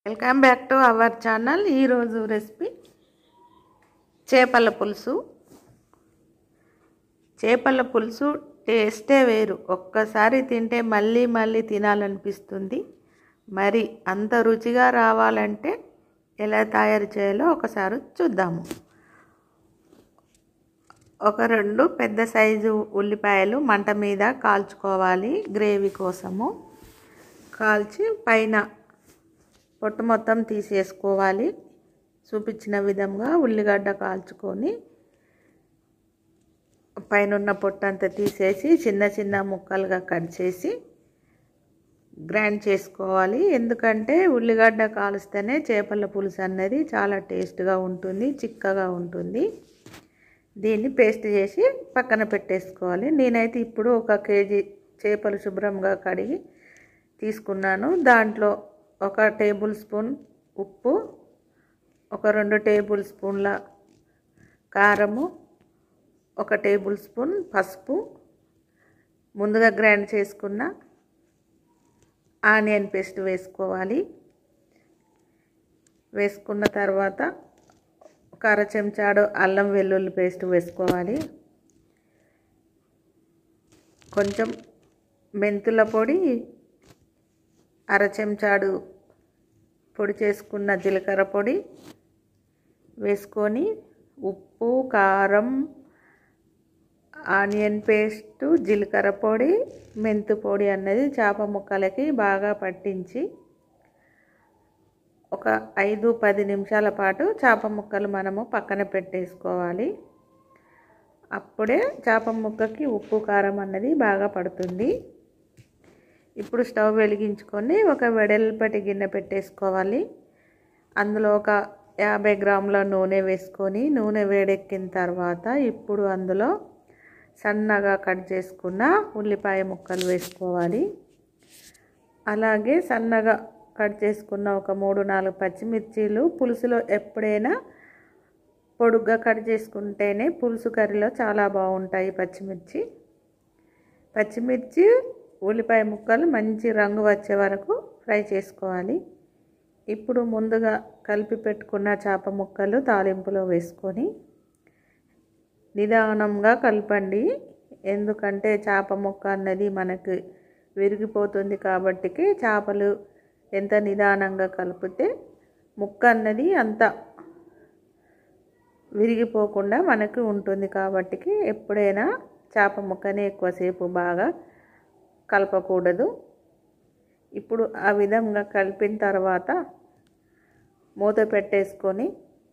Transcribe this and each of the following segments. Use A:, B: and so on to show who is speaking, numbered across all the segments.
A: welcome back to our channel ఈరోజు recipe చేపల పులుసు చేపల పులుసు టేస్టే వేరు ఒక్కసారి తింటే మళ్ళీ మళ్ళీ తినాలనిపిస్తుంది మరి అంత రుచిగా రావాలంటే ఎలా తయారు చేయాలో ఒకసారి చూద్దాము ఒక రెండు పెద్ద సైజు ఉల్లిపాయలు మంట మీద కాల్చుకోవాలి గ్రేవీ కోసము కాల్చి పైన పొట్టు మొత్తం తీసేసుకోవాలి చూపించిన విధంగా ఉల్లిగడ్డ కాల్చుకొని పైన ఉన్న పొట్టు అంతా తీసేసి చిన్న చిన్న ముక్కలుగా కట్ చేసి గ్రైండ్ చేసుకోవాలి ఎందుకంటే ఉల్లిగడ్డ కాలుస్తేనే చేపల పులుసు అనేది చాలా టేస్ట్గా ఉంటుంది చిక్కగా ఉంటుంది దీన్ని పేస్ట్ చేసి పక్కన పెట్టేసుకోవాలి నేనైతే ఇప్పుడు ఒక కేజీ చేపలు శుభ్రంగా కడిగి తీసుకున్నాను దాంట్లో ఒక టేబుల్ స్పూన్ ఉప్పు ఒక రెండు టేబుల్ స్పూన్ల కారము ఒక టేబుల్ స్పూన్ పసుపు ముందుగా గ్రైండ్ చేసుకున్న ఆనియన్ పేస్ట్ వేసుకోవాలి వేసుకున్న తర్వాత ఒక అర చెంచాడు అల్లం వెల్లుల్లి పేస్ట్ వేసుకోవాలి కొంచెం మెంతుల పొడి అర చెంచాడు పొడి చేసుకున్న జీలకర్ర పొడి వేసుకొని ఉప్పు కారం ఆనియన్ పేస్టు జీలకర్ర పొడి మెంతు పొడి అన్నది చేప ముక్కలకి బాగా పట్టించి ఒక ఐదు పది నిమిషాల పాటు చేప ముక్కలు మనము పక్కన పెట్టేసుకోవాలి అప్పుడే చేప ముక్కకి ఉప్పు కారం అన్నది బాగా పడుతుంది ఇప్పుడు స్టవ్ వెలిగించుకొని ఒక వెడల్పటి గిన్నె పెట్టేసుకోవాలి అందులో ఒక యాభై గ్రాముల నూనె వేసుకొని నూనె వేడెక్కిన తర్వాత ఇప్పుడు అందులో సన్నగా కట్ చేసుకున్న ఉల్లిపాయ ముక్కలు వేసుకోవాలి అలాగే సన్నగా కట్ చేసుకున్న ఒక మూడు నాలుగు పచ్చిమిర్చీలు పులుసులో ఎప్పుడైనా పొడుగ్గా కట్ చేసుకుంటేనే పులుసు కర్రీలో చాలా బాగుంటాయి పచ్చిమిర్చి పచ్చిమిర్చి ఉల్లిపాయ ముక్కలు మంచి రంగు వచ్చే వరకు ఫ్రై చేసుకోవాలి ఇప్పుడు ముందుగా కలిపి పెట్టుకున్న చేప ముక్కలు తాలింపులో వేసుకొని నిదానంగా కలపండి ఎందుకంటే చేప ముక్క అన్నది మనకు విరిగిపోతుంది కాబట్టికి చేపలు ఎంత నిదానంగా కలిపితే ముక్క అన్నది అంత విరిగిపోకుండా మనకు ఉంటుంది కాబట్టికి ఎప్పుడైనా చేప ముక్కని ఎక్కువసేపు బాగా కలపకూడదు ఇప్పుడు ఆ విధంగా కలిపిన తర్వాత మూత పెట్టేసుకొని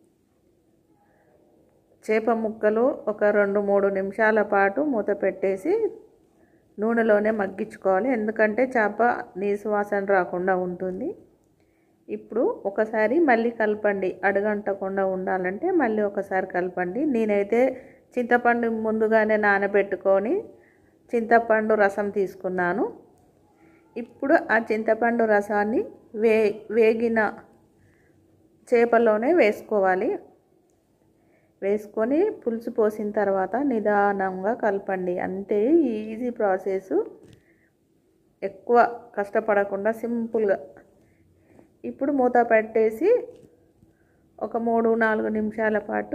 A: చేప ముక్కలు ఒక రెండు మూడు నిమిషాల పాటు మూత పెట్టేసి నూనెలోనే మగ్గించుకోవాలి ఎందుకంటే చేప నీసు వాసన రాకుండా ఉంటుంది ఇప్పుడు ఒకసారి మళ్ళీ కలపండి అడుగంటకుండా ఉండాలంటే మళ్ళీ ఒకసారి కలపండి నేనైతే చింతపండు ముందుగానే నానబెట్టుకొని చింతపండు రసం తీసుకున్నాను ఇప్పుడు ఆ చింతపండు రసాన్ని వే వేగిన చేపలోనే వేసుకోవాలి వేసుకొని పులుసు పోసిన తర్వాత నిదానంగా కలపండి అంతే ఈజీ ప్రాసెస్ ఎక్కువ కష్టపడకుండా సింపుల్గా ఇప్పుడు మూత పెట్టేసి ఒక మూడు నాలుగు నిమిషాల పాటు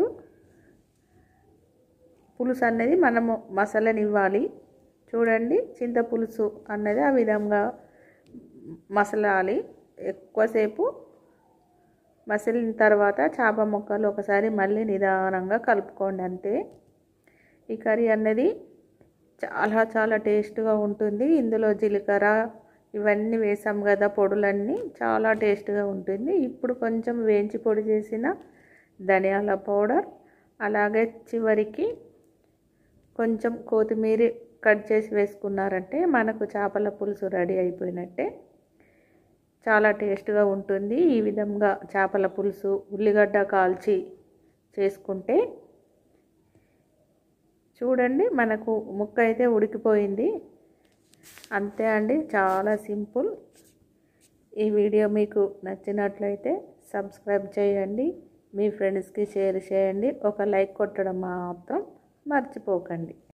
A: పులుసు అనేది మనము మసాలానివ్వాలి చూడండి చింత పులుసు అన్నది ఆ విధంగా మసలాలి ఎక్కువసేపు మసిలిన తర్వాత చేప ముక్కలు ఒకసారి మళ్ళీ నిదానంగా కలుపుకోండి అంతే ఈ కర్రీ అన్నది చాలా చాలా టేస్ట్గా ఉంటుంది ఇందులో జీలకర్ర ఇవన్నీ వేసాం కదా పొడులన్నీ చాలా టేస్ట్గా ఉంటుంది ఇప్పుడు కొంచెం వేయించి పొడి చేసిన ధనియాల పౌడర్ అలాగే చివరికి కొంచెం కొత్తిమీర కట్ చేసి వేసుకున్నారంటే మనకు చేపల పులుసు రెడీ అయిపోయినట్టే చాలా టేస్ట్గా ఉంటుంది ఈ విధంగా చేపల పులుసు ఉల్లిగడ్డ కాల్చి చేసుకుంటే చూడండి మనకు ముక్క అయితే ఉడికిపోయింది అంతే అండి చాలా సింపుల్ ఈ వీడియో మీకు నచ్చినట్లయితే సబ్స్క్రైబ్ చేయండి మీ ఫ్రెండ్స్కి షేర్ చేయండి ఒక లైక్ కొట్టడం మాత్రం మర్చిపోకండి